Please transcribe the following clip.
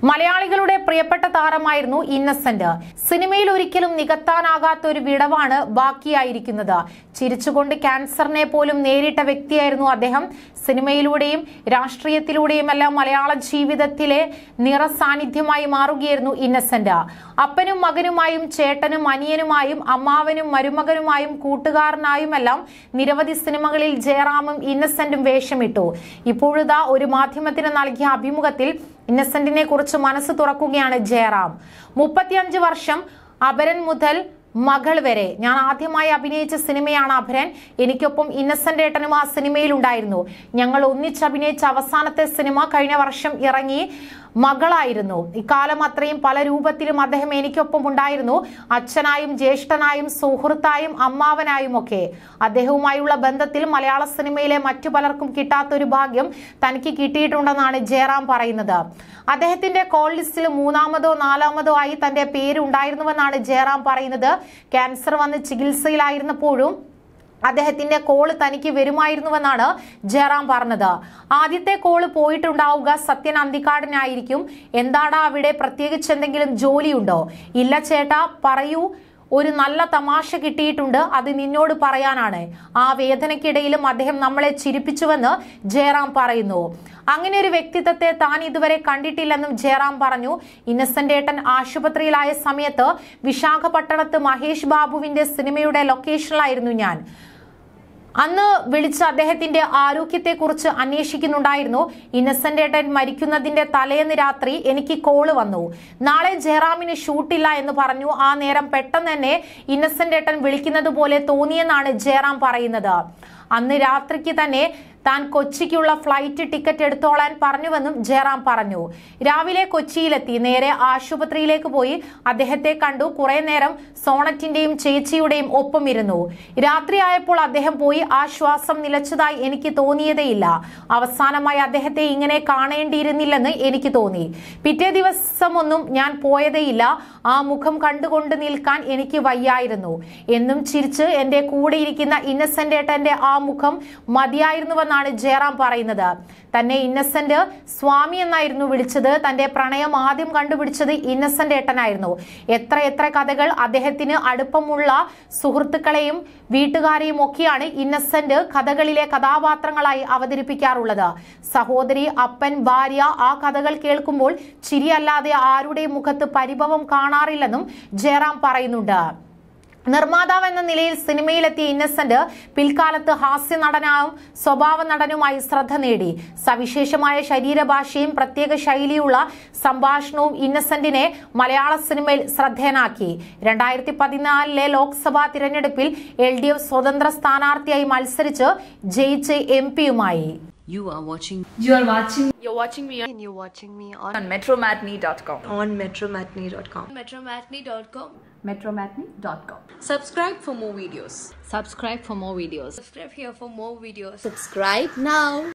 മലയാളികളുടെ പ്രിയപ്പെട്ട താരമായിരുന്നു ഇന്നസെന്റ് സിനിമയിൽ ഒരിക്കലും നികത്താനാകാത്ത ഒരു വിടവാണ് ബാക്കിയായിരിക്കുന്നത് ചിരിച്ചുകൊണ്ട് ക്യാൻസറിനെ പോലും നേരിട്ട വ്യക്തിയായിരുന്നു അദ്ദേഹം സിനിമയിലൂടെയും രാഷ്ട്രീയത്തിലൂടെയും എല്ലാം മലയാള ജീവിതത്തിലെ നിറസാന്നിധ്യമായി മാറുകയായിരുന്നു ഇന്നസെന്റ് അപ്പനും മകനുമായും ചേട്ടനും അനിയനുമായും അമ്മാവനും മരുമകനുമായും കൂട്ടുകാരനായുമെല്ലാം നിരവധി സിനിമകളിൽ ജയറാമും ഇന്നസെന്റും വേഷമിട്ടു ഇപ്പോഴിതാ ഒരു മാധ്യമത്തിന് നൽകിയ അഭിമുഖത്തിൽ ഇന്നസെന്റിനെ കുറിച്ച് മനസ്സ് തുറക്കുകയാണ് ജയറാം മുപ്പത്തിയഞ്ച് വർഷം അപരൻ മുതൽ മകൾ വരെ ഞാൻ ആദ്യമായി അഭിനയിച്ച സിനിമയാണ് അപരൻ എനിക്കൊപ്പം ഇന്നസെന്റ് ഏട്ടനും ആ സിനിമയിൽ ഉണ്ടായിരുന്നു ഞങ്ങൾ ഒന്നിച്ച് അഭിനയിച്ച അവസാനത്തെ സിനിമ കഴിഞ്ഞ വർഷം ഇറങ്ങി മകളായിരുന്നു ഇക്കാലം അത്രയും പല രൂപത്തിലും അദ്ദേഹം എനിക്കൊപ്പം ഉണ്ടായിരുന്നു അച്ഛനായും ജ്യേഷ്ഠനായും സുഹൃത്തായും അമ്മാവനായും ഒക്കെ അദ്ദേഹവുമായുള്ള ബന്ധത്തിൽ മലയാള സിനിമയിലെ മറ്റു പലർക്കും കിട്ടാത്തൊരു ഭാഗ്യം തനിക്ക് കിട്ടിയിട്ടുണ്ടെന്നാണ് ജയറാം പറയുന്നത് അദ്ദേഹത്തിന്റെ കോൾ ലിസ്റ്റിൽ മൂന്നാമതോ നാലാമതോ ആയി തന്റെ പേര് ഉണ്ടായിരുന്നുവെന്നാണ് ജയറാം പറയുന്നത് ക്യാൻസർ വന്ന് ചികിത്സയിലായിരുന്നപ്പോഴും അദ്ദേഹത്തിന്റെ കോള് തനിക്ക് വരുമായിരുന്നുവെന്നാണ് ജയറാം പറഞ്ഞത് ആദ്യത്തെ കോള് പോയിട്ടുണ്ടാവുക സത്യൻ അന്തിക്കാടിനായിരിക്കും എന്താടാ അവിടെ പ്രത്യേകിച്ച് എന്തെങ്കിലും ജോലിയുണ്ടോ ഇല്ല ചേട്ടാ പറയൂ ഒരു നല്ല തമാശ കിട്ടിയിട്ടുണ്ട് അത് നിന്നോട് പറയാനാണ് ആ വേദനയ്ക്കിടയിലും അദ്ദേഹം നമ്മളെ ചിരിപ്പിച്ചുവെന്ന് ജയറാം പറയുന്നു അങ്ങനെ ഒരു വ്യക്തിത്വത്തെ താൻ ഇതുവരെ കണ്ടിട്ടില്ലെന്നും ജയറാം പറഞ്ഞു ഇന്നസെന്റ് ഏട്ടൻ ആശുപത്രിയിലായ സമയത്ത് വിശാഖപട്ടണത്ത് മഹേഷ് ബാബുവിന്റെ സിനിമയുടെ ലൊക്കേഷനിലായിരുന്നു ഞാൻ അന്ന് വിളിച്ച അദ്ദേഹത്തിന്റെ ആരോഗ്യത്തെക്കുറിച്ച് അന്വേഷിക്കുന്നുണ്ടായിരുന്നു ഇന്നസെന്റ് ഏട്ടൻ മരിക്കുന്നതിന്റെ തലേന്ന് രാത്രി എനിക്ക് കോള് വന്നു നാളെ ജയറാമിന് ഷൂട്ടില്ല എന്ന് പറഞ്ഞു ആ നേരം പെട്ടെന്ന് തന്നെ ഇന്നസെന്റ് ഏട്ടൻ വിളിക്കുന്നത് പോലെ തോന്നിയെന്നാണ് ജയറാം പറയുന്നത് അന്ന് രാത്രിക്ക് തന്നെ താൻ കൊച്ചിക്കുള്ള ഫ്ലൈറ്റ് ടിക്കറ്റ് എടുത്തോളാൻ പറഞ്ഞുവെന്നും ജയറാം പറഞ്ഞു രാവിലെ കൊച്ചിയിലെത്തി നേരെ ആശുപത്രിയിലേക്ക് പോയി അദ്ദേഹത്തെ കണ്ടു കുറെ നേരം സോണറ്റിന്റെയും ചേച്ചിയുടെയും ഒപ്പം ഇരുന്നു രാത്രിയായപ്പോൾ അദ്ദേഹം പോയി ആ ശ്വാസം നിലച്ചതായി എനിക്ക് തോന്നിയതേയില്ല അവസാനമായി അദ്ദേഹത്തെ ഇങ്ങനെ കാണേണ്ടിയിരുന്നില്ലെന്ന് എനിക്ക് തോന്നി പിറ്റേ ദിവസമൊന്നും ഞാൻ പോയതേയില്ല ആ മുഖം കണ്ടുകൊണ്ട് നിൽക്കാൻ എനിക്ക് വയ്യായിരുന്നു എന്നും ചിരിച്ച് എന്റെ കൂടെ ഇരിക്കുന്ന ഇന്നസെന്റ് ഏട്ടന്റെ ആ മുഖം മതിയായിരുന്നുവെന്നാണ് ജയറാം പറയുന്നത് തന്നെ ഇന്നസെന്റ് സ്വാമി എന്നായിരുന്നു വിളിച്ചത് തന്റെ പ്രണയം ആദ്യം കണ്ടുപിടിച്ചത് ഇന്നസെന്റ് ഏട്ടനായിരുന്നു എത്ര എത്ര കഥകൾ അദ്ദേഹത്തിന് അടുപ്പമുള്ള സുഹൃത്തുക്കളെയും വീട്ടുകാരെയും ഒക്കെയാണ് ഇന്നസെന്റ് കഥകളിലെ കഥാപാത്രങ്ങളായി അവതരിപ്പിക്കാറുള്ളത് സഹോദരി അപ്പൻ ഭാര്യ ആ കഥകൾ കേൾക്കുമ്പോൾ ചിരിയല്ലാതെ ആരുടെയും മുഖത്ത് പരിഭവം കാണാറില്ലെന്നും ജയറാം പറയുന്നുണ്ട് നിർമ്മാതാവ് എന്ന നിലയിൽ സിനിമയിലെത്തിയ ഇന്നസെന്റ് പിൽക്കാലത്ത് ഹാസ്യ നടനായും സ്വഭാവ നടനുമായി ശ്രദ്ധ നേടി സവിശേഷമായ ശരീരഭാഷയും പ്രത്യേക ശൈലിയുള്ള സംഭാഷണവും ഇന്നസെന്റിനെ മലയാള സിനിമയിൽ ശ്രദ്ധേയനാക്കി രണ്ടായിരത്തി പതിനാലിലെ ലോക്സഭാ തിരഞ്ഞെടുപ്പിൽ എൽ ഡി എഫ് സ്വതന്ത്ര സ്ഥാനാർത്ഥിയായി മത്സരിച്ച് ജയിച്ച് എം പിയുമായി You are watching You are watching You're watching me on, and you're watching me on, on metromatney.com. on metromatney.com. Metromatney.com. metromatney.com. subscribe for more videos subscribe for more videos Subscribe here for more videos. Subscribe now.